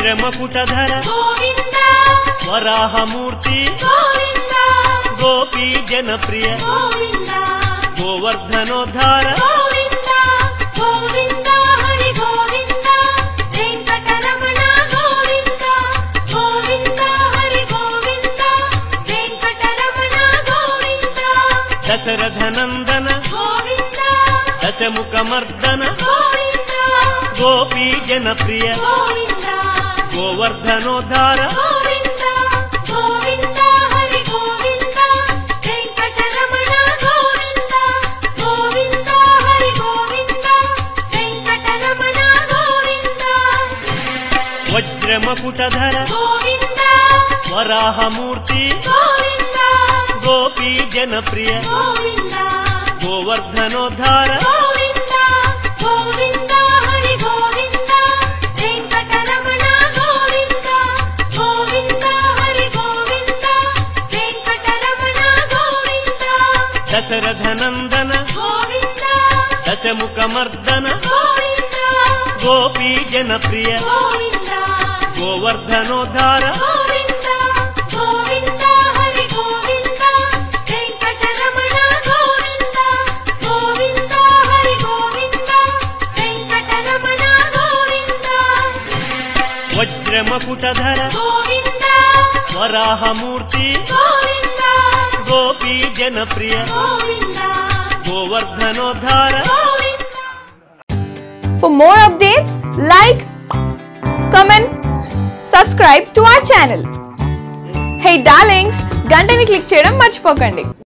వజ్రమకుటధర Govinda Varahamurthy Govinda Gopi Janapriya Govinda గోవర్ధనోద్ధార Govinda Govinda Hari Govinda Venkataramana Govinda Govinda Hari Govinda Venkataramana Govinda Dasarathanandana Govinda దశముఖమర్దన Govinda Gopi Janapriya Govinda గోవర్ధనోద్ధార Govinda Govinda Hari Govinda Venkataramana Govinda Govinda Hari Govinda Venkataramana Govinda వజ్రమకుటధర Govinda Varahamurthy Govinda Gopi Janapriya Govinda గోవర్ధనోద్ధార Govinda Govinda Hari Govinda Venkataramana Govinda Govinda Hari Govinda Venkataramana Govinda Dasarathanandana Govinda దశముఖమర్దన Govinda Gopi Janapriya Govinda గోవర్ధనోద్ధార Govinda Govinda Hari Govinda Venkataramana Govinda Govinda Hari Govinda Venkataramana Govinda వజ్రమకుటధర Govinda Varahamurthy Govinda Gopi Janapriya Govinda గోవర్ధనోద్ధార Govinda For more updates, like, comment, subscribe to our channel. Hey darlings, గంటని click చేయడం మర్చిపోకండి